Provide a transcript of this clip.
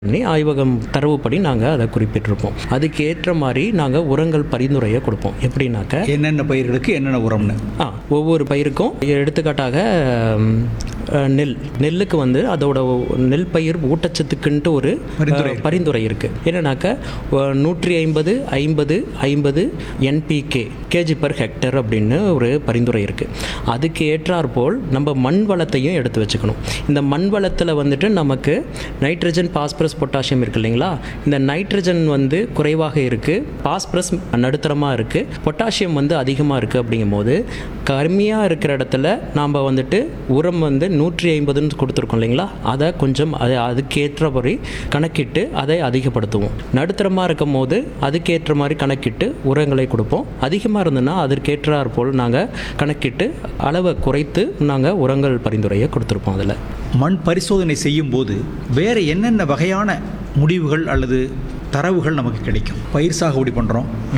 பண்ணி ஆய்வகம் தரவுப்படி நாங்கள் அதை குறிப்பிட்டிருப்போம் அதுக்கு ஏற்ற மாதிரி நாங்கள் உரங்கள் பரிந்துரையை கொடுப்போம் எப்படின்னாக்க என்னென்ன பயிர்களுக்கு என்னென்ன உரம்னு ஆ ஒவ்வொரு பயிருக்கும் எடுத்துக்காட்டாக ம், அஹ், நெல் நெல்லுக்கு வந்து அதோட நெல் பயிர் ஊட்டச்சத்துக்குன்ட்டு ஒரு பரிந்துரை அஹ், பரிந்துரை இருக்குது என்னன்னாக்க அஹ், நூற்றி ஐம்பது ஐம்பது ஐம்பது என்பிகே கேஜி பர் ஹெக்டர் அப்படின்னு ஒரு பரிந்துரை இருக்குது அதுக்கு ஏற்றாற்போல் நம்ம மண் வளத்தையும் எடுத்து வச்சுக்கணும் இந்த மண் வளத்தில் வந்துட்டு நமக்கு நைட்ரஜன் பாஸ்பரஸ் பொட்டாசியம் இருக்கு இல்லைங்களா இந்த நைட்ரஜன் வந்து குறைவாக இருக்குது பாஸ்பரஸ் நடுத்தரமாக இருக்குது பொட்டாசியம் வந்து அதிகமாக இருக்குது அப்படிங்கும்போது கம்மியாக இருக்கிற இடத்துல நாம் வந்துட்டு உரம் வந்து நூற்றி ஐம்பதுன்னு கொடுத்துருக்கோம் இல்லைங்களா அதை கொஞ்சம் அதை அதுக்கேற்றபடி கணக்கிட்டு அதை அதிகப்படுத்துவோம் நடுத்தரமாக இருக்கும் போது அதுக்கேற்ற மாதிரி கணக்கிட்டு உரங்களை கொடுப்போம் அதிகமாக இருந்ததுன்னா அதற்கேற்றாற் போல் நாங்கள் கணக்கிட்டு அளவை குறைத்து நாங்கள் உரங்கள் பரிந்துரையை கொடுத்துருப்போம் அதில் மண் பரிசோதனை செய்யும் போது வேறு என்னென்ன வகையான முடிவுகள் அல்லது தரவுகள் நமக்கு கிடைக்கும் பயிர் சாகுபடி பண்ணுறோம்